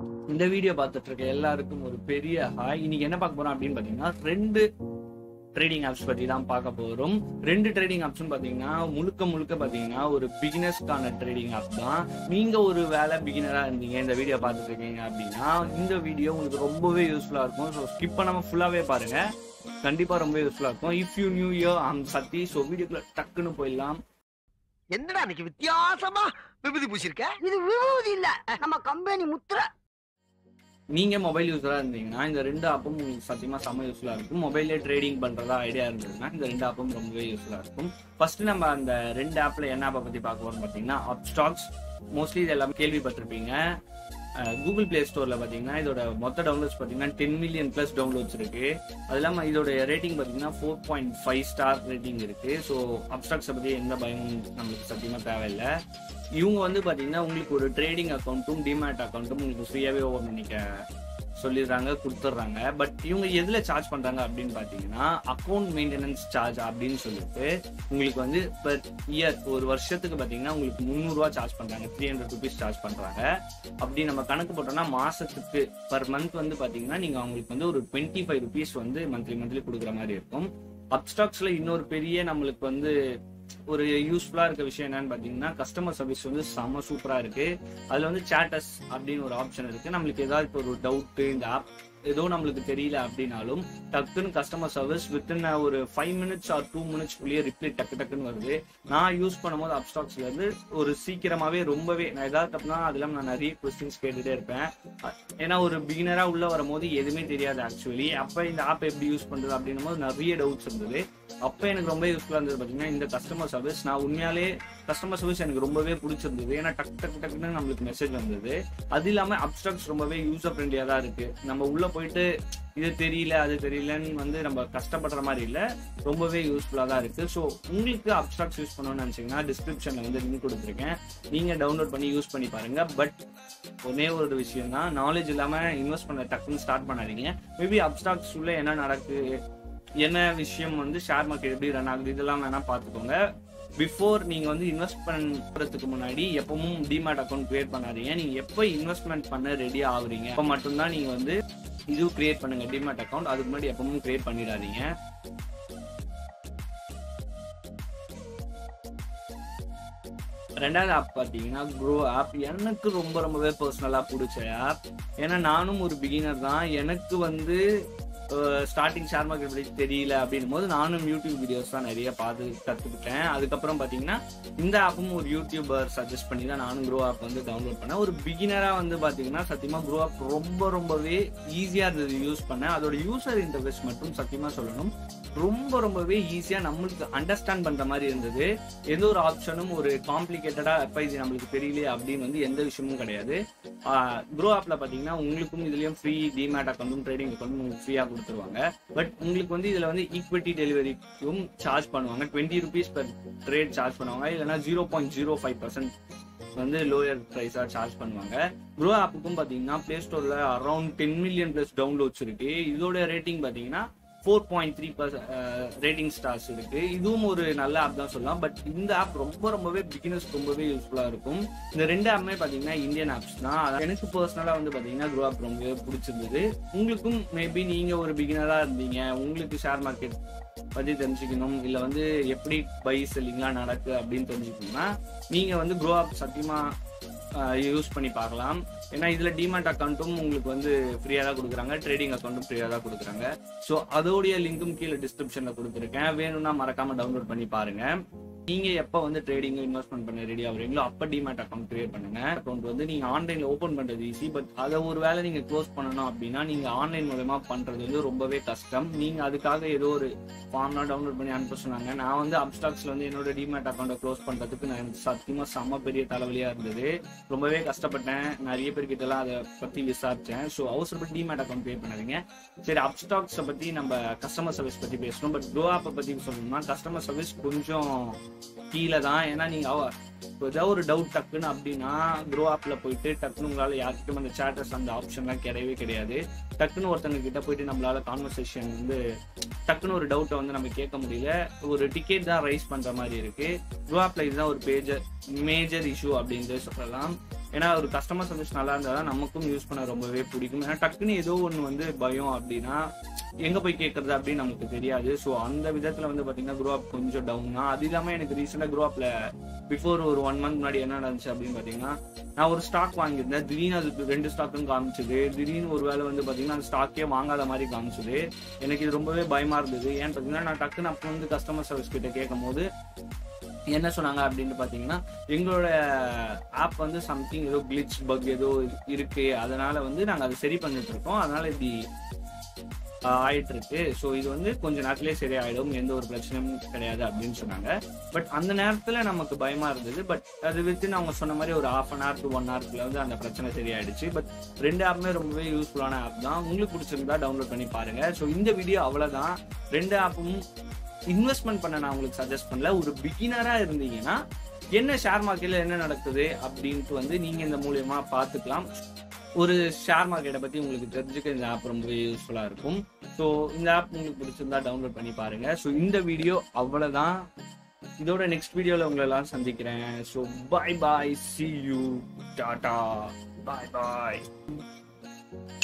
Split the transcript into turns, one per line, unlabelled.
இந்த வீடியோ பார்த்துட்டு இருக்க எல்லாருக்கும் ஒரு பெரிய ஹாய் இன்னைக்கு என்ன பார்க்க போறோம் அப்படின்னு பாத்தீங்கன்னா ரெண்டு ட்ரேடிங் ஆப்ஸ் பத்தி தான் பார்க்க போறோம் ரெண்டு ட்ரேடிங் ஆப்ஸ் பாத்தீங்கன்னா முழுக்க முழுக்க பாத்தீங்கன்னா ஒரு பிகினர்ஸ்க்கான ட்ரேடிங் ஆப் தான் நீங்க ஒரு வேலை பிகினரா இருந்தீங்க இந்த வீடியோ பார்த்துட்டு இருக்கீங்க அப்படின்னா இந்த வீடியோ உங்களுக்கு ரொம்பவே யூஸ்ஃபுல்லா இருக்கும் ஸோ ஸ்கிப் பண்ணாம ஃபுல்லாவே பாருங்க கண்டிப்பா ரொம்ப யூஸ்ஃபுல்லா இருக்கும் if you new here I'm Sathi so வீடியோக்குள்ள டக்குன்னு போயிடலாம்
என்னடா அன்னைக்கு வித்தியாசமா விபூதி பூசிருக்க
இது விபூதி இல்ல நம்ம கம்பெனி முத்திர
நீங்க மொபைல் யூஸரா இருந்தீங்கன்னா இந்த ரெண்டு ஆப்பும் உங்களுக்கு சத்தியமா செம்ம யூஸ்ஃபுல்லா இருக்கும் மொபைல்லே ட்ரேடிங் பண்றதா ஐடியா இருந்ததுன்னா இந்த ரெண்டு ஆப்பும் ரொம்பவே யூஸ்ஃபுல்லா இருக்கும் ஃபர்ஸ்ட் நம்ம அந்த ரெண்டு ஆப்ல என்ன ஆப்பை பத்தி பார்க்க போறோம் பாத்தீங்கன்னா அப்ஸ்டாக்ஸ் மோஸ்ட்லி இது எல்லாமே கேள்விப்பட்டிருப்பீங்க கூகுள் பிளே ஸ்டோர்ல பாத்தீங்கன்னா இதோட மொத்த டவுன்லோட்ஸ் பாத்தீங்கன்னா டென் மில்லியன் பிளஸ் டவுன்லோட்ஸ் இருக்கு அது இல்லாம இதோட ரேட்டிங் பாத்தீங்கன்னா four point five star rating இருக்கு ஸோ அப்ஸ்டாக்ஸை பத்தி எந்த பயமும் நம்மளுக்கு சத்தியமா தேவையில்லை இவங்க வந்து பாத்தீங்கன்னா உங்களுக்கு ஒரு ட்ரேடிங் அக்கௌண்ட்டும் டிமேட் அக்கௌண்ட்டும் உங்களுக்கு ஃப்ரீயாவே ஓபன் பண்ணிக்க சொல்லிடுறாங்க கொடுத்துட்றாங்க பட் இவங்க எதுல சார்ஜ் பண்றாங்க அப்படின்னு பாத்தீங்கன்னா அக்கௌண்ட் மெயின்டெனன்ஸ் சார்ஜ் அப்படின்னு சொல்லிட்டு உங்களுக்கு வந்து பெர் இயர் ஒரு வருஷத்துக்கு பாத்தீங்கன்னா உங்களுக்கு முந்நூறுரூவா சார்ஜ் பண்றாங்க த்ரீ ஹண்ட்ரட் ருபீஸ் சார்ஜ் பண்றாங்க அப்படி நம்ம கணக்கு போட்டோம்னா மாசத்துக்கு பர் மந்த் வந்து பாத்தீங்கன்னா நீங்க அவங்களுக்கு வந்து ஒரு டுவெண்ட்டி ஃபைவ் ருபீஸ் வந்து மந்த்லி மந்த்லி கொடுக்குற மாதிரி இருக்கும் அப்ஸ்டாக்ஸ்ல இன்னொரு பெரிய நம்மளுக்கு வந்து ஒரு யூஸ்ஃபுல்லா இருக்க விஷயம் என்னன்னு பாத்தீங்கன்னா கஸ்டமர் சர்வீஸ் வந்து செம்ம சூப்பரா இருக்கு அதுல வந்து சேட்டஸ் அப்படின்னு ஒரு ஆப்ஷன் இருக்கு நம்மளுக்கு ஏதாவது இப்போ ஒரு டவுட் இந்த ஆப் ஏதோ நம்மளுக்கு தெரியல அப்படின்னாலும் டக்குன்னு கஸ்டமர் சர்வீஸ் வித்தின் ஒரு ஃபைவ் மினிட்ஸ் ஆர் டூ மினிட்ஸ்க்குள்ளேயே ரிப்ளை டக்கு டக்குன்னு வருது நான் யூஸ் பண்ணும்போது அப்ஸ்டாக்ஸ்ல இருந்து ஒரு சீக்கிரமாவே ரொம்பவே நான் ஏதாவது தப்புனா அதெல்லாம் நான் நிறைய கொஸ்டின்ஸ் கேட்டுட்டே இருப்பேன் ஏன்னா ஒரு பிகினரா உள்ள வரும்போது எதுவுமே தெரியாது ஆக்சுவலி அப்ப இந்த ஆப் எப்படி யூஸ் பண்றது அப்படின்னும் போது நிறைய டவுட்ஸ் இருந்தது அப்ப எனக்கு ரொம்ப யூஸ்ஃபுல்லா இருந்தது பாத்தீங்கன்னா இந்த கஸ்டமர் சர்வீஸ் நான் உண்மையாலே கஸ்டமர் சர்வீஸ் எனக்கு ரொம்பவே பிடிச்சிருந்தது ஏன்னா டக் டக் டக்குன்னு நம்மளுக்கு மெசேஜ் வந்தது அது இல்லாம அப்ஸ்ட்ராக்ட்ஸ் ரொம்பவே யூசர் ஃப்ரெண்ட்லியா தான் இருக்கு நம்ம உள்ள போயிட்டு இது தெரியல அது தெரியலன்னு வந்து நம்ம கஷ்டப்படுற மாதிரி இல்ல ரொம்பவே யூஸ்ஃபுல்லா தான் இருக்கு ஸோ உங்களுக்கு அப்ஸ்ட்ராக்ட்ஸ் யூஸ் பண்ணணும்னு நினைச்சீங்கன்னா டிஸ்கிரிப்ஷன்ல வந்து லிங்க் கொடுத்துருக்கேன் நீங்க டவுன்லோட் பண்ணி யூஸ் பண்ணி பாருங்க பட் ஒரே ஒரு விஷயம் தான் நாலேஜ் இல்லாம இன்வெஸ்ட் பண்ண டக்குன்னு ஸ்டார்ட் பண்ணாதீங்க மேபி அப்ஸ்ட்ராக்ட்ஸ் உள்ள என்ன நடக்கு என்ன விஷயம் வந்து ஷேர் மார்க்கெட் எப்படி ரன் ஆகுது இதெல்லாம் வேணா பார்த்துக்கோங்க பிஃபோர் நீங்க வந்து இன்வெஸ்ட் பண்றதுக்கு முன்னாடி எப்பவும் டிமேட் அக்கௌண்ட் கிரியேட் பண்ணாதீங்க நீங்க எப்போ இன்வெஸ்ட்மெண்ட் பண்ண ரெடி ஆகுறீங்க அப்போ மட்டும்தான் நீங்க வந்து இது கிரியேட் பண்ணுங்க டிமேட் அக்கௌண்ட் அதுக்கு முன்னாடி எப்பவும் கிரியேட் பண்ணிடாதீங்க ரெண்டாவது ஆப் பார்த்தீங்கன்னா க்ரோ ஆப் எனக்கு ரொம்ப ரொம்பவே பர்சனலாக பிடிச்ச ஆப் ஏன்னா நானும் ஒரு பிகினர் தான் எனக்கு வந்து ஸ்டார்டிங் ஷேர் மார்க்கெட் பற்றி தெரியல அப்படின்னும் போது நானும் யூடியூப் வீடியோஸ் தான் நிறைய பார்த்து கற்றுக்கிட்டேன் அதுக்கப்புறம் பார்த்தீங்கன்னா இந்த ஆப்பும் ஒரு யூடியூபர் சஜஸ்ட் பண்ணி தான் நானும் க்ரோ ஆப் வந்து டவுன்லோட் பண்ணேன் ஒரு பிகினராக வந்து பார்த்தீங்கன்னா சத்தியமாக க்ரோ ஆப் ரொம்ப ரொம்பவே ஈஸியாக இருந்தது யூஸ் பண்ண அதோட யூசர் இன்டர்ஃபேஸ் மட்டும் சத்தியமாக சொல்லணும் ரொம்ப ரொம்பவே ஈஸியாக நம்மளுக்கு அண்டர்ஸ்டாண்ட் பண்ணுற மாதிரி இருந்தது எந்த ஒரு ஆப்ஷனும் ஒரு காம்ப்ளிகேட்டடாக எப்போ இது நம்மளுக்கு தெரியலையே அப்படின்னு வந்து எந்த விஷயமும் கிடையாது க்ரோ ஆப்பில் பார்த்தீங்கன்னா உங்களுக்கும் இதுலேயும் ஃப்ரீ டிமேட் அக்கௌண்ட்டும் ட்ரேடிங் அக்கௌண்ட்டும் உங்களுக்கு ஃப்ரீயாக கொடுத்துருவாங்க பட் உங்களுக்கு வந்து இதில் வந்து ஈக்விட்டி டெலிவரிக்கும் சார்ஜ் பண்ணுவாங்க twenty rupees per trade charge பண்ணுவாங்க இல்லைன்னா zero point zero five percent வந்து லோயர் ப்ரைஸாக சார்ஜ் பண்ணுவாங்க க்ரோ ஆப்புக்கும் பார்த்தீங்கன்னா ப்ளே ஸ்டோரில் around ten million plus downloads இருக்கு இதோட ரேட்டிங் பார்த்தீங்கன்னா four point three rating stars இருக்கு இதுவும் ஒரு நல்ல ஆப் தான் சொல்லலாம் பட் இந்த ஆப் ரொம்ப ரொம்பவே பிகினர்ஸ் ரொம்பவே யூஸ்ஃபுல்லா இருக்கும் இந்த ரெண்டு ஆப்புமே பாத்தீங்கன்னா இந்தியன் ஆப்ஸ் தான் அதான் எனக்கு பர்சனலா வந்து பாத்தீங்கன்னா க்ரோ ஆப் ரொம்பவே பிடிச்சிருந்தது உங்களுக்கும் மேபி நீங்க ஒரு பிகினரா இருந்தீங்க உங்களுக்கு ஷேர் மார்க்கெட் பத்தி தெரிஞ்சுக்கணும் இல்ல வந்து எப்படி பை செல்லிங்லாம் நடக்கு அப்படின்னு தெரிஞ்சுக்கணும்னா நீங்க வந்து க்ரோ ஆப் சத்தியமா யூஸ் பண்ணி பார்க்கலாம் ஏன்னா இதுல டிமாட் அக்கௌண்ட்டும் உங்களுக்கு வந்து ஃப்ரீயா தான் கொடுக்குறாங்க ட்ரேடிங் அக்கௌண்ட்டும் ஃப்ரீயா தான் கொடுக்குறாங்க ஸோ அதோடைய லிங்க்கும் கீழே டிஸ்கிரிப்ஷன்ல கொடுத்துருக்கேன் வேணும்னா மறக்காம டவுன்லோட் பண்ணி பாருங்க நீங்க எப்ப வந்து ட்ரேடிங் இன்வெஸ்ட்மெண்ட் பண்ண ரெடி ஆகுறீங்களோ அப்ப டிமேட் அக்கௌண்ட் கிரியேட் பண்ணுங்க அக்கௌண்ட் வந்து நீங்க ஆன்லைன்ல ஓபன் பண்றது ஈஸி பட் அதை ஒரு வேளை நீங்க க்ளோஸ் பண்ணணும் அப்படின்னா நீங்க ஆன்லைன் மூலமா பண்றது வந்து ரொம்பவே கஷ்டம் நீங்க அதுக்காக ஏதோ ஒரு ஃபார்ம்லாம் டவுன்லோட் பண்ணி அனுப்ப சொன்னாங்க நான் வந்து அப்ஸ்டாக்ஸ்ல வந்து என்னோட டிமேட் அக்கௌண்ட்டை க்ளோஸ் பண்றதுக்கு நான் எனக்கு சத்தியமா செம்ம பெரிய தலைவலியா இருந்தது ரொம்பவே கஷ்டப்பட்டேன் நிறைய பேர்கிட்ட எல்லாம் அதை பத்தி விசாரிச்சேன் ஸோ அவசரப்பட்டு டிமேட் அக்கௌண்ட் பே பண்ணாதீங்க சரி அப்ஸ்டாக்ஸை பத்தி நம்ம கஸ்டமர் சர்வீஸ் பத்தி பேசணும் பட் க்ரோ ஆப்பை பத்தி சொல்லணும்னா கஸ்டமர் சர்வீஸ் கொஞ்சம் கீழே தான் ஏன்னா நீங்க அவ இப்போ ஏதாவது ஒரு டவுட் டக்குன்னு அப்படின்னா க்ரோ ஆப்ல போயிட்டு டக்குன்னு உங்களால யாருக்கும் அந்த சேட்டர்ஸ் அந்த ஆப்ஷன்லாம் கிடையவே கிடையாது டக்குன்னு ஒருத்தங்க கிட்ட போயிட்டு நம்மளால கான்வர்சேஷன் வந்து டக்குன்னு ஒரு டவுட்டை வந்து நம்ம கேட்க முடியல ஒரு டிக்கெட் தான் ரைஸ் பண்ற மாதிரி இருக்கு க்ரோ ஆப்ல இதுதான் ஒரு பேஜர் மேஜர் இஷ்யூ அப்படின்னு சொல்லலாம் ஏன்னா ஒரு கஸ்டமர் சர்வீஸ் நல்லா இருந்தால் தான் நமக்கும் யூஸ் பண்ண ரொம்பவே பிடிக்கும் ஏன்னா டக்குன்னு ஏதோ ஒன்று வந்து பயம் அப்படின்னா எங்கே போய் கேட்கறது அப்படின்னு நமக்கு தெரியாது ஸோ அந்த விதத்தில் வந்து பார்த்தீங்கன்னா குரோ அப் கொஞ்சம் டவுன் தான் அது இல்லாமல் எனக்கு ரீசெண்டாக குரோ அப்பில் பிஃபோர் ஒரு ஒன் மந்த் முன்னாடி என்ன நடந்துச்சு அப்படின்னு பார்த்தீங்கன்னா நான் ஒரு ஸ்டாக் வாங்கியிருந்தேன் திடீர்னு அது ரெண்டு ஸ்டாக்கும் காமிச்சது திடீர்னு ஒரு வேளை வந்து பார்த்தீங்கன்னா அந்த ஸ்டாக்கே வாங்காத மாதிரி காமிச்சது எனக்கு இது ரொம்பவே பயமா இருந்தது ஏன்னு பார்த்தீங்கன்னா நான் டக்குன்னு அப்போ வந்து கஸ்டமர் சர்வீஸ் கிட்ட கேட்கும் போது என்ன சொன்னாங்க அப்படின்னு பார்த்தீங்கன்னா எங்களோட ஆப் வந்து சம்திங் ஏதோ கிளிச் பக் ஏதோ இருக்கு அதனால வந்து நாங்கள் அதை சரி பண்ணிட்டு இருக்கோம் அதனால இப்படி ஆஹ், ஆயிட்டு இருக்கு ஸோ இது வந்து கொஞ்ச நேரத்திலே சரியாயிடும் எந்த ஒரு பிரச்சனையும் கிடையாது அப்படின்னு சொன்னாங்க பட் அந்த நேரத்துல நமக்கு பயமா இருந்தது பட் அது வித்தின் அவங்க சொன்ன மாதிரி ஒரு half an hour to one ஹவர்க்குள்ள வந்து அந்த பிரச்சனை சரியாயிடுச்சு பட் ரெண்டு ஆப்புமே ரொம்பவே யூஸ்ஃபுல்லான ஆப் தான் உங்களுக்கு பிடிச்சிருந்தா டவுன்லோட் பண்ணி பாருங்க ஸோ இந்த வீடியோ அவ்வளவுதான் ரெண்டு ஆப்பும் இன்வெஸ்ட்மெண்ட் பண்ண நான் உங்களுக்கு சஜஸ்ட் பண்ணல ஒரு பிகினரா இருந்தீங்கன்னா என்ன ஷேர் மார்க்கெட்ல என்ன நடக்குது அப்படின்ட்டு வந்து நீங்க இந்த மூலியமா பார்த்துக்கலாம் ஒரு ஷேர் மார்க்கெட்டை பத்தி உங்களுக்கு தெரிஞ்சுக்க இந்த ஆப் ரொம்பவே யூஸ்ஃபுல்லா இருக்கும் ஸோ இந்த ஆப் உங்களுக்கு பிடிச்சிருந்தா டவுன்லோட் பண்ணி பாருங்க ஸோ இந்த வீடியோ அவ்வளவுதான் இதோட நெக்ஸ்ட் வீடியோல உங்களை எல்லாம் சந்திக்கிறேன் so bye bye see you tata bye bye